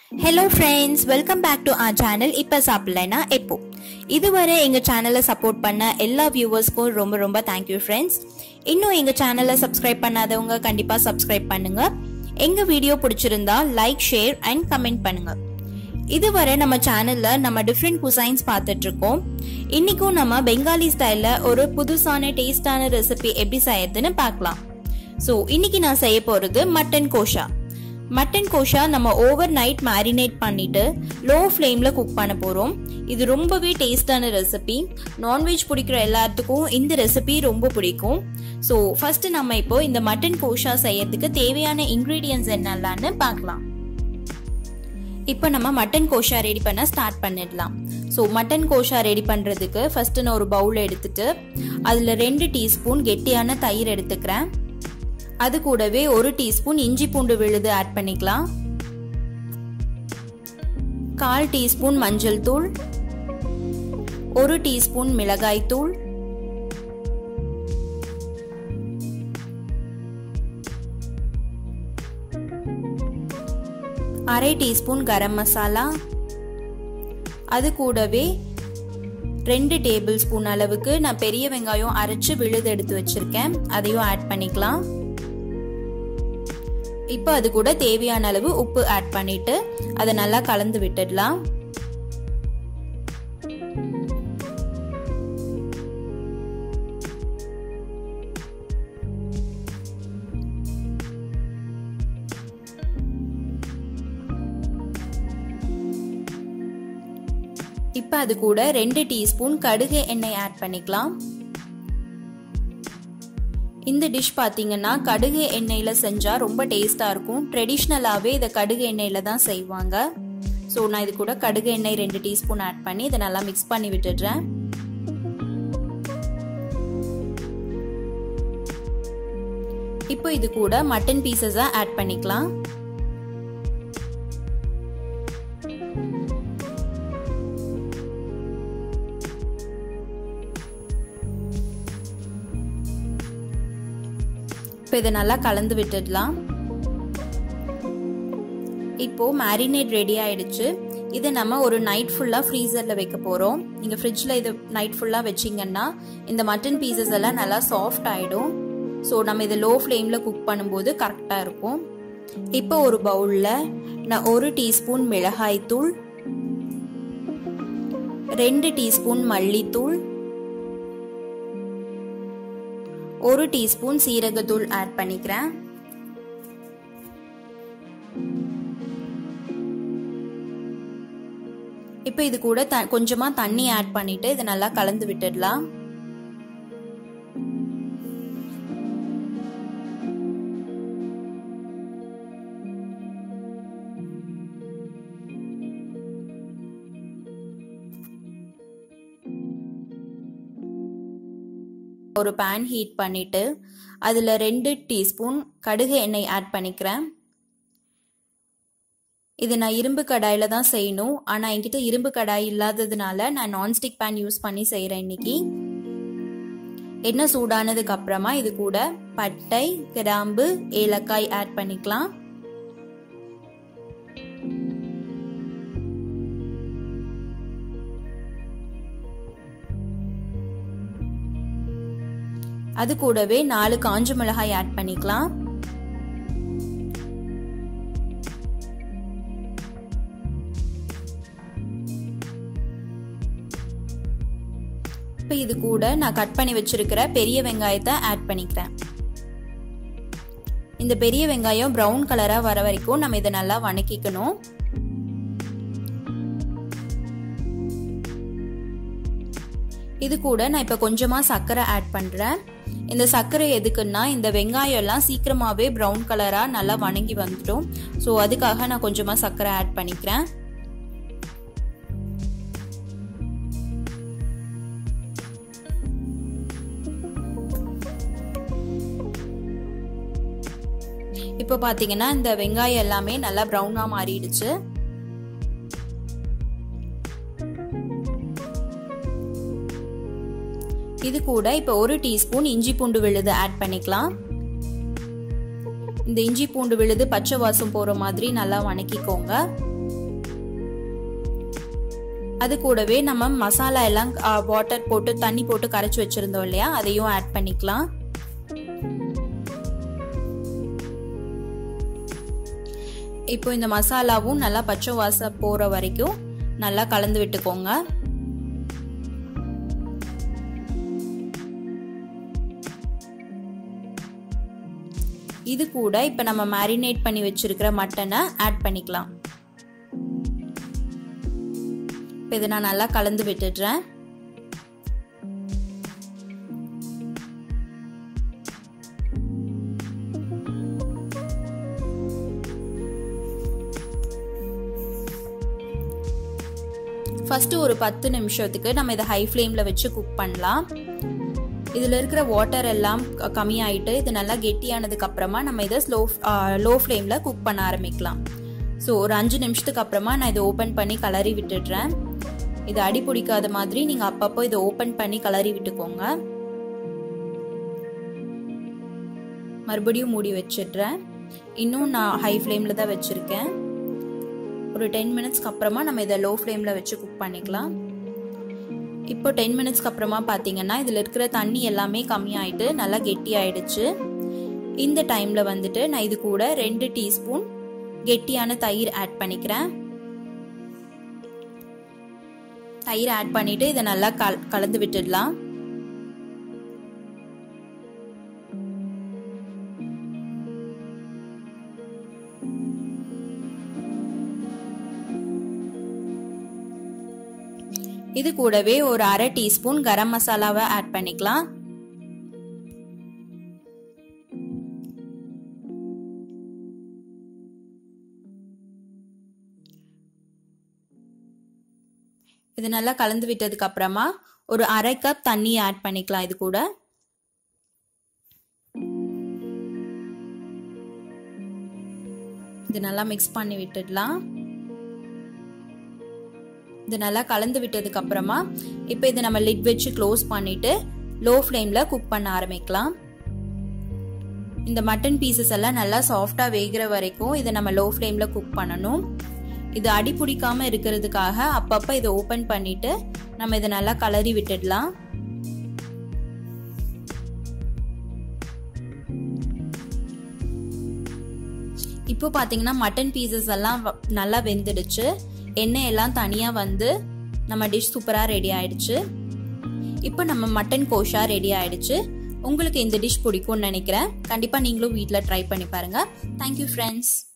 hello friends welcome back to our channel இப்போ சாப்பிடலைன்னா எப்போ இதுவரை எங்கள் சேனலை சப்போர்ட் பண்ண எல்லா வியூவர்ஸ்க்கும் ரொம்ப ரொம்ப தேங்க்யூ ஃப்ரெண்ட்ஸ் இன்னும் எங்கள் சேனலை சப்ஸ்கிரைப் பண்ணாதவங்க கண்டிப்பாக சப்ஸ்கிரைப் பண்ணுங்க எங்கள் வீடியோ பிடிச்சிருந்தா லைக் ஷேர் அண்ட் கமெண்ட் பண்ணுங்க இதுவரை நம்ம சேனல்ல நம்ம டிஃப்ரெண்ட் குசைன்ஸ் பார்த்துட்டு இருக்கோம் இன்னைக்கும் நம்ம பெங்காலி ஸ்டைல்ல ஒரு புதுசான டேஸ்டான ரெசிபி எப்படி செய்யறதுன்னு பார்க்கலாம் ஸோ இன்னைக்கு நான் செய்ய போறது மட்டன் கோஷா மட்டன் கோஷா நம்ம ஓவர் நைட் மேரினேட் பண்ணிட்டு லோ ஃப்ளேம்ல குக் பண்ண போறோம் இது ரொம்பவே டேஸ்டான ரெசிபி நான்வெஜ் பிடிக்கிற எல்லாத்துக்கும் இந்த ரெசிபி ரொம்ப பிடிக்கும் ஸோ ஃபர்ஸ்ட் நம்ம இப்போ இந்த மட்டன் கோஷா செய்யறதுக்கு தேவையான இன்கிரீடியன்ஸ் என்னெல்லாம்னு பார்க்கலாம் இப்போ நம்ம மட்டன் கோஷா ரெடி பண்ண ஸ்டார்ட் பண்ணிடலாம் ஸோ மட்டன் கோஷா ரெடி பண்ணுறதுக்கு ஃபர்ஸ்ட் நான் ஒரு பவுல் எடுத்துட்டு அதில் ரெண்டு டீஸ்பூன் கெட்டியான தயிர் எடுத்துக்கிறேன் அது கூடவே ஒரு டீஸ்பூன் இஞ்சி பூண்டு விழுது ஆட் பண்ணிக்கலாம் கால் டீஸ்பூன் மஞ்சள் தூள் ஒரு டீஸ்பூன் மிளகாய் தூள் அரை டீஸ்பூன் கரம் மசாலா அது கூடவே ரெண்டு டேபிள் ஸ்பூன் அளவுக்கு நான் பெரிய வெங்காயம் அரைச்சு விழுது எடுத்து வச்சிருக்கேன் அதையும் ஆட் பண்ணிக்கலாம் இப்போ அது கூட தேவையான அளவு உப்பு ஆட் பண்ணிட்டு அதை நல்லா கலந்து விட்டுடலாம் இப்போ அது கூட ரெண்டு டீஸ்பூன் கடுகு எண்ணெய் ஆட் பண்ணிக்கலாம் இந்த டிஷ் பார்த்தீங்கன்னா கடுகு எண்ணெயில் செஞ்சால் ரொம்ப டேஸ்ட்டாக இருக்கும் ட்ரெடிஷ்னலாகவே இதை கடுகு எண்ணெயில் தான் செய்வாங்க ஸோ நான் இது கூட கடுகு எண்ணெய் ரெண்டு டீஸ்பூன் ஆட் பண்ணி இதை நல்லா மிக்ஸ் பண்ணி விட்டுடுறேன் இப்போ இது கூட மட்டன் பீசஸை ஆட் பண்ணிக்கலாம் இப்போ இதை நல்லா கலந்து விட்டுடலாம் இப்போ மேரினேட் ரெடி ஆயிடுச்சு இதை நம்ம ஒரு நைட் ஃபுல்லாக ஃப்ரீசரில் வைக்க போகிறோம் நீங்கள் ஃப்ரிட்ஜில் இது நைட் ஃபுல்லாக வச்சிங்கன்னா இந்த மட்டன் பீசஸ் எல்லாம் நல்லா சாஃப்ட் ஆகிடும் ஸோ நம்ம இதை லோ ஃப்ளேமில் குக் பண்ணும்போது கரெக்டாக இருக்கும் இப்போ ஒரு பவுலில் நான் ஒரு டீஸ்பூன் மிளகாய் தூள் ரெண்டு டீஸ்பூன் மல்லித்தூள் ஒரு டீஸ்பூன் சீரகத்தூள் ஆட் பண்ணிக்கிறேன் இப்போ இது கூட த கொஞ்சமா தண்ணி ஆட் பண்ணிட்டு இதை நல்லா கலந்து விட்டுடலாம் ஒரு பேன் ஹீட் பண்ணிட்டு அதில் ரெண்டு டீஸ்பூன் கடுகு எண்ணெய் ஆட் பண்ணிக்கிறேன் இது நான் இரும்பு கடாயில் தான் செய்யணும் ஆனால் என்கிட்ட இரும்பு கடாய் இல்லாததுனால நான் நான்ஸ்டிக் பேன் யூஸ் பண்ணி செய்கிறேன் இன்னைக்கு எண்ணெய் சூடானதுக்கு அப்புறமா இது கூட பட்டை கிராம்பு ஏலக்காய் ஆட் பண்ணிக்கலாம் அது கூடவே நாலு காஞ்ச மிளகாய் ஆட் பண்ணிக்கலாம் இப்போ இது கூட நான் கட் பண்ணி வச்சிருக்கிற பெரிய வெங்காயத்தை ஆட் பண்ணிக்கிறேன் இந்த பெரிய வெங்காயம் ப்ரௌன் கலராக வர வரைக்கும் நம்ம இதை நல்லா வணக்கிக்கணும் இது கூட நான் இப்போ கொஞ்சமாக சர்க்கரை ஆட் பண்ணுறேன் இந்த சர்க்கரை எதுக்குன்னா இந்த வெங்காயம் எல்லாம் சீக்கிரமாகவே ப்ரௌன் கலராக நல்லா வணங்கி வந்துடும் ஸோ அதுக்காக நான் கொஞ்சமாக சர்க்கரை ஆட் பண்ணிக்கிறேன் இப்போ பார்த்தீங்கன்னா இந்த வெங்காயம் எல்லாமே நல்லா ப்ரௌனாக மாறிடுச்சு இது கூட இப்போ ஒரு டீஸ்பூன் இஞ்சி பூண்டு விழுது ஆட் பண்ணிக்கலாம் இந்த இஞ்சி பூண்டு விழுது பச்சை வாசம் போகிற மாதிரி நல்லா வணக்கிக்கோங்க அது கூடவே நம்ம மசாலா எல்லாம் வாட்டர் போட்டு தண்ணி போட்டு கரைச்சி வச்சிருந்தோம் இல்லையா அதையும் ஆட் பண்ணிக்கலாம் இப்போ இந்த மசாலாவும் நல்லா பச்சை வாசம் போற வரைக்கும் நல்லா கலந்து விட்டுக்கோங்க இது கூட இப்போ நம்ம மேரினேட் பண்ணி வச்சிருக்கிற மட்டனை ஆட் பண்ணிக்கலாம் இப்போ இதை நான் நல்லா கலந்து விட்டுடுறேன் ஃபஸ்ட்டு ஒரு பத்து நிமிஷத்துக்கு நம்ம இதை ஹை ஃப்ளேமில் வச்சு குக் பண்ணலாம் இதில் இருக்கிற வாட்டர் எல்லாம் கம்மியாயிட்டு இது நல்லா கெட்டியானதுக்கு அப்புறமா நம்ம இதை ஸ்லோ லோ ஃப்ளேமில் குக் பண்ண ஆரம்பிக்கலாம் ஸோ ஒரு அஞ்சு நிமிஷத்துக்கு அப்புறமா நான் இதை ஓப்பன் பண்ணி கலரி விட்டுடுறேன் இது அடி பிடிக்காத மாதிரி நீங்கள் அப்பப்போ இதை ஓப்பன் பண்ணி கலரி விட்டுக்கோங்க மறுபடியும் மூடி வச்சிடுறேன் இன்னும் நான் ஹை ஃப்ளேமில் தான் வச்சுருக்கேன் ஒரு டென் மினிட்ஸ்க்கு அப்புறமா நம்ம இதை லோ ஃப்ளேமில் வச்சு குக் பண்ணிக்கலாம் இப்போ டென் மினிட்ஸ்க்கு அப்புறமா பார்த்தீங்கன்னா இதில் இருக்கிற தண்ணி எல்லாமே கம்மியாயிட்டு நல்லா கெட்டி ஆயிடுச்சு இந்த டைமில் வந்துட்டு நான் இது கூட ரெண்டு டீஸ்பூன் கெட்டியான தயிர் ஆட் பண்ணிக்கிறேன் தயிர் ஆட் பண்ணிட்டு இதை நல்லா கல் கலந்து விட்டுடலாம் இது கூடவே ஒரு அரை டீஸ்பூன் கரம் மசாலாவை ஆட் பண்ணிக்கலாம் இது நல்லா கலந்து விட்டதுக்கு அப்புறமா ஒரு அரை கப் தண்ணி ஆட் பண்ணிக்கலாம் இது கூட இது நல்லா மிக்ஸ் பண்ணி விட்டுடலாம் இது நல்லா கலந்து விட்டதுக்கு அப்புறமா இப்போ இதை நம்ம லிட் வச்சு க்ளோஸ் பண்ணிட்டு லோ ஃப்ளேமில் குக் பண்ண ஆரம்பிக்கலாம் இந்த மட்டன் பீசஸ் எல்லாம் நல்லா சாஃப்டாக வேகிற வரைக்கும் இதை நம்ம லோ ஃப்ளேமில் குக் பண்ணணும் இது அடி பிடிக்காம இருக்கிறதுக்காக அப்பப்போ இதை ஓப்பன் பண்ணிட்டு நம்ம இதை நல்லா கலரி விட்டுடலாம் இப்போ பார்த்தீங்கன்னா மட்டன் பீசஸ் எல்லாம் நல்லா வெந்துடுச்சு எண்ணெய் எல்லாம் தனியாக வந்து நம்ம டிஷ் சூப்பராக ரெடி ஆயிடுச்சு இப்போ நம்ம மட்டன் கோஷா ரெடி ஆயிடுச்சு உங்களுக்கு இந்த டிஷ் பிடிக்கும்னு நினைக்கிறேன் கண்டிப்பாக நீங்களும் வீட்டில் ட்ரை பண்ணி பாருங்கள் தேங்க்யூ ஃப்ரெண்ட்ஸ்